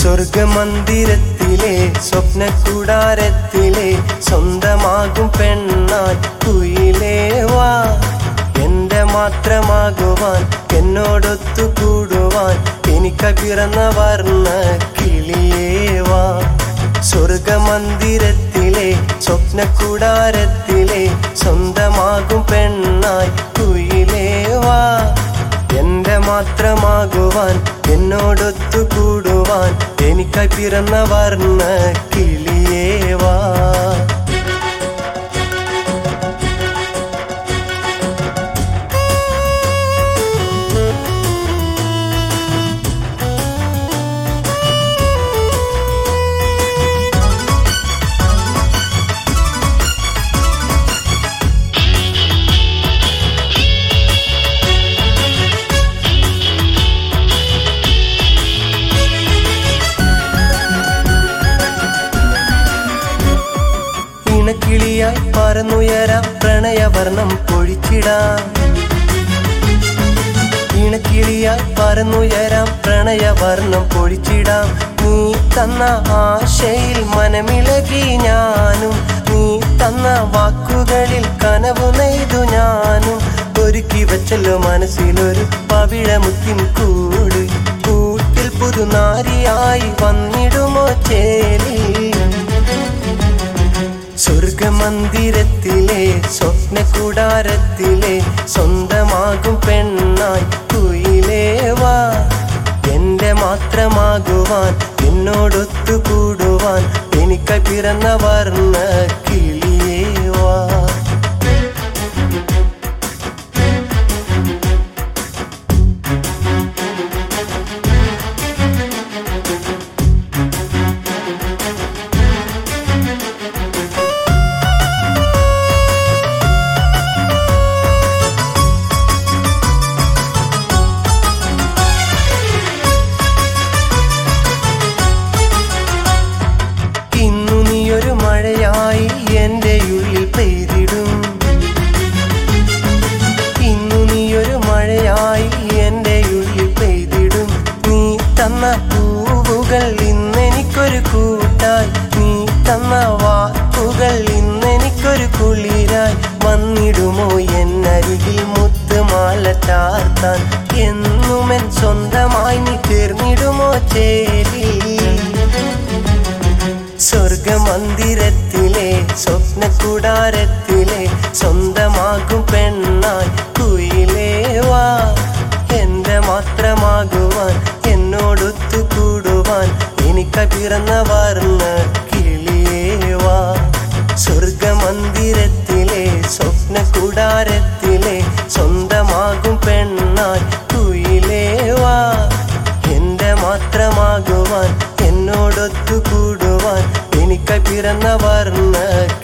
സ്വർഗമന്ദിരത്തിലെ സ്വപ്ന കൂടാരത്തിലെ സ്വന്തമാകും പെണ്ണാൻ കുയിലേ വാ എന്റെ മാത്രമാകുവാൻ എന്നോടൊത്തു കൂടുവാൻ എനിക്ക് പിറന്ന വർണ്ണ കിളിയേ വാ സ്വർഗമന്ദിരത്തിലെ സ്വപ്ന കൂടാരത്തിലെ സ്വന്തമാകും പെണ്ണായി കുയിലേ വാ എന്റെ മാത്രമാകുവാൻ എന്നോടൊത്തു കൂടുവാൻ എനിക്കായി പിറന്ന വർണ്ണ കിളിയേ വാ ഇണക്കിളിയായി പറന്നുയരാം പ്രണയവർണം പൊഴിച്ചിടാം ഇണക്കിളിയായി പറന്നുയരാം പ്രണയവർണം പൊഴിച്ചിടാം നീ തന്ന ആശയിൽ മനമിളകി ഞാനും നീ തന്ന വാക്കുകളിൽ കനവു നെയ്തു ഞാനും ഒരുക്കി വെച്ചല്ലോ മനസ്സിലൊരു പവിഴമുത്തിൻ കൂട് കൂട്ടിൽ പുതുനാരിയായി വന്നിടുമോ ചേലി സ്വർഗമന്ദിരത്തിലെ സ്വപ്ന കൂടാരത്തിലെ സ്വന്തമാകും പെണ്ണായി കുയിലേ വാ എന്റെ മാത്രമാകുവാൻ എന്നോടൊത്തു കൂടുവാൻ എനിക്ക് പിറന്ന വർണ്ണ കിളിയേ വാ ഇന്നു നീയൊരു മഴയായി എന്റെ ഉള്ളിൽ പെയ്തിടും ഇന്നു നീയൊരു മഴയായി എന്റെ ഉള്ളിൽ പെയ്തിടും നീ തന്ന പൂവുകൾ ഇന്നെനിക്കൊരു കൂട്ടായി നീ തന്ന വാക്കുകൾ ഇന്നെനിക്കൊരു കുളിരായി വന്നിടുമോ എന്നരികിൽ മുത്തുമാല ചാർത്താൻ എന്നുമെൻ സ്വന്തമായി നീ തീർന്നിടുമോ ചേരി സ്വർഗമന്ദിരത്തിലെ സ്വപ്ന കൂടാരത്തിലെ സ്വന്തമാകും പെണ്ണായി കുയിലേ വാ എന്റെ മാത്രമാകുവാൻ എന്നോടൊത്തു കൂടുവാൻ എനിക്ക് പിറന്ന വർണ്ണ കിളിയേ വാ സ്വർഗമന്ദിരത്തിലെ സ്വപ്ന കൂടാരത്തിലെ സ്വന്തമാകും പെണ്ണായി കുയിലേ വാ എന്റെ മാത്രമാകുവാൻ എന്നോടൊത്തു കൂടുവാൻ എനിക്ക് പിറന്ന വർണ്ണ